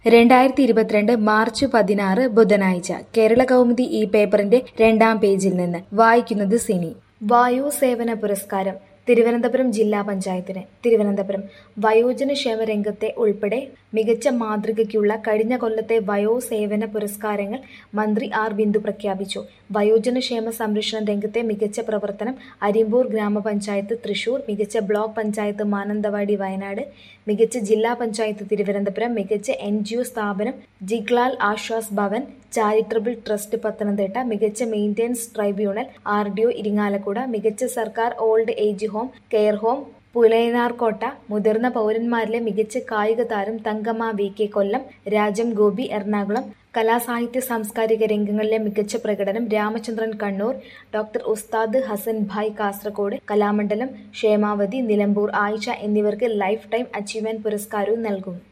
രണ്ടായിരത്തി ഇരുപത്തിരണ്ട് മാർച്ച് പതിനാറ് ബുധനാഴ്ച കേരള കൗമുദി ഈ പേപ്പറിന്റെ രണ്ടാം പേജിൽ നിന്ന് വായിക്കുന്നത് സിനി വായു സേവന പുരസ്കാരം തിരുവനന്തപുരം ജില്ലാ പഞ്ചായത്തിന് തിരുവനന്തപുരം വയോജനക്ഷേമ രംഗത്തെ ഉൾപ്പെടെ മികച്ച മാതൃകയ്ക്കുള്ള കഴിഞ്ഞ കൊല്ലത്തെ വയോസേവന പുരസ്കാരങ്ങൾ മന്ത്രി ആർ ബിന്ദു പ്രഖ്യാപിച്ചു വയോജനക്ഷേമ സംരക്ഷണ രംഗത്തെ മികച്ച പ്രവർത്തനം അരിമ്പൂർ ഗ്രാമപഞ്ചായത്ത് തൃശൂർ മികച്ച ബ്ലോക്ക് പഞ്ചായത്ത് മാനന്തവാടി വയനാട് മികച്ച ജില്ലാ പഞ്ചായത്ത് തിരുവനന്തപുരം മികച്ച എൻ ജി ഒ സ്ഥാപനം ജിഗ്ലാൽ ആശ്വാസ് ഭവൻ ചാരിറ്റബിൾ ട്രസ്റ്റ് പത്തനംതിട്ട മികച്ച maintenance tribunal R D O Irinjalakuda മികച്ച സർക്കാർ old age home care home Pulayanarkotta മുതിർന്ന പൗരന്മാരിലെ മികച്ച കായിക താരം തങ്കമ്മ വി കെ കൊല്ലം രാജം ഗോപി എറണാകുളം കലാസാഹിത്യ സാംസ്കാരിക രംഗങ്ങളിലെ മികച്ച പ്രകടനം രാമചന്ദ്രൻ കണ്ണൂർ ഡോക്ടർ ഉസ്താദ് ഹസൻ ഭായ് കാസർഗോഡ് കലാമണ്ഡലം ക്ഷേമാവതി നിലമ്പൂർ ആയിഷ എന്നിവർക്ക് ലൈഫ് ടൈം അച്ചീവ്മെന്റ് പുരസ്കാരവും നൽകും